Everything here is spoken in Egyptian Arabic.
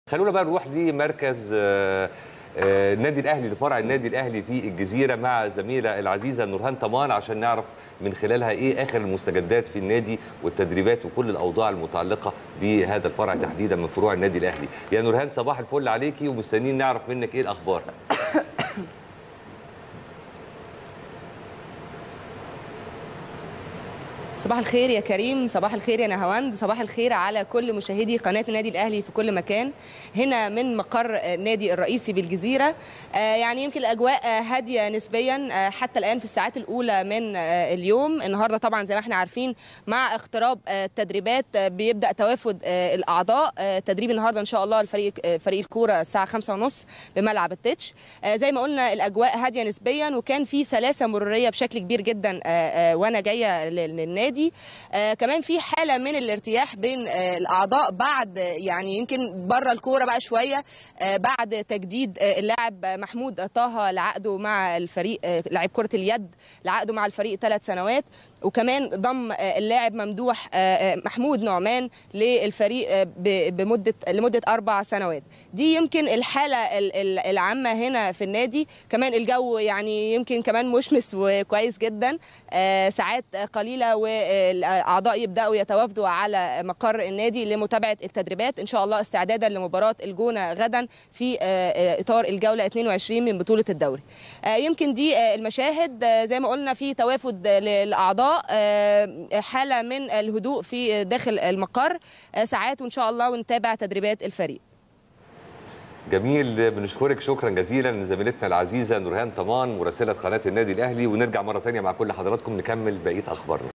خلونا بقى نروح لمركز آه، آه، النادي الاهلي لفرع النادي الاهلي في الجزيره مع زميله العزيزه نورهان طمان عشان نعرف من خلالها ايه اخر المستجدات في النادي والتدريبات وكل الاوضاع المتعلقه بهذا الفرع تحديدا من فروع النادي الاهلي يا نورهان صباح الفل عليكي ومستنيين نعرف منك ايه الاخبار صباح الخير يا كريم صباح الخير يا نهاوند صباح الخير على كل مشاهدي قناة النادي الأهلي في كل مكان هنا من مقر النادي الرئيسي بالجزيرة آه، يعني يمكن الأجواء آه، هادية نسبيا آه، حتى الآن في الساعات الأولى من آه، اليوم النهاردة طبعا زي ما احنا عارفين مع اقتراب آه، التدريبات آه، بيبدأ توافد آه، الأعضاء آه، تدريب النهاردة إن شاء الله الفريق آه، فريق الكورة الساعة خمسة ونص بملعب التتش آه، زي ما قلنا الأجواء هادية نسبيا وكان في سلاسة مرورية بشكل كبير جدا آه، آه، وأنا جاية لل- للنادي آه كمان في حاله من الارتياح بين آه الاعضاء بعد آه، يعني يمكن بره الكوره بقى شويه آه بعد تجديد آه اللاعب محمود طه لعقده مع الفريق آه لاعب كره اليد لعقده مع الفريق ثلاث سنوات وكمان ضم آه اللاعب ممدوح آه آه، محمود نعمان للفريق آه ب- بمده لمده اربع سنوات دي يمكن الحاله ال- ال- العامه هنا في النادي كمان الجو يعني يمكن كمان مشمس وكويس جدا آه، ساعات قليله والاعضاء يبداوا يتوافدوا على مقر النادي لمتابعه التدريبات ان شاء الله استعدادا لمباراه الجونه غدا في آه، آه، اطار الجوله 22 من بطوله الدوري آه، يمكن دي آه، المشاهد آه، زي ما قلنا في توافد آه، للاعضاء آه، حاله من الهدوء في داخل المقر آه، ساعات وان شاء الله ونتابع تدريبات الفريق جميل بنشكرك شكرا جزيلا زميلتنا العزيزه نورهان طمان مراسله قناه النادي الاهلي ونرجع مره ثانيه مع كل حضراتكم نكمل بقيه اخبارنا